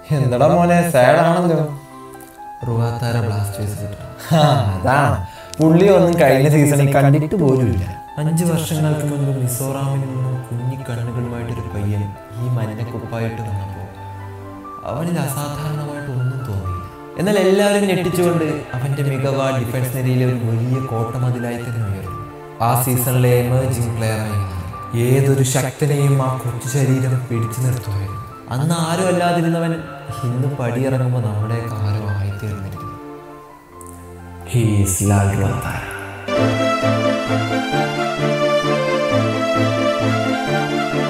എന്തടാ മോനെ സാഡാണല്ലോ റുവാത്താര ബ്ലാസ്റ്റേഴ്സ് കിട്ടും അതാണ് പുള്ളി ഒന്നും കഴിഞ്ഞ സീസണിൽ കണ്ടിട്ട് പോലുമില്ല അഞ്ച് വർഷങ്ങൾക്ക് മുൻപ് മിസോറാമിൽ നിന്നും കുഞ്ഞി കണ്ണുകളുമായിട്ടൊരു പയ്യൻ ഈ മഞ്ഞക്കുപ്പായിട്ട് വന്നപ്പോൾ അവനിൽ അസാധാരണമായിട്ട് ഒന്നും തോന്നിയില്ല എന്നാൽ എല്ലാവരും ഞെട്ടിച്ചുകൊണ്ട് അവന്റെ മികവ ഡിഫൻസ് നിരയിലെ ഒരു വലിയ കോട്ടമതിലായി തന്നെ ഉയർന്നു ആ സീസണിലെ എമേർജിംഗ് പ്ലെയറായി മാറി ഏതൊരു ശക്തനെയും ആ കൊച്ചു ശരീരം പിടിച്ചു നിർത്തുമായിരുന്നു അന്ന് ആരും അല്ലാതിരുന്നവൻ ഇന്ന് പടിയിറങ്ങുമ്പോൾ നമ്മുടെയൊക്കെ ആരോ ആയിത്തീർന്നിരിക്കുന്നു ഹീസ് ലാൽ റുവാത്താര ും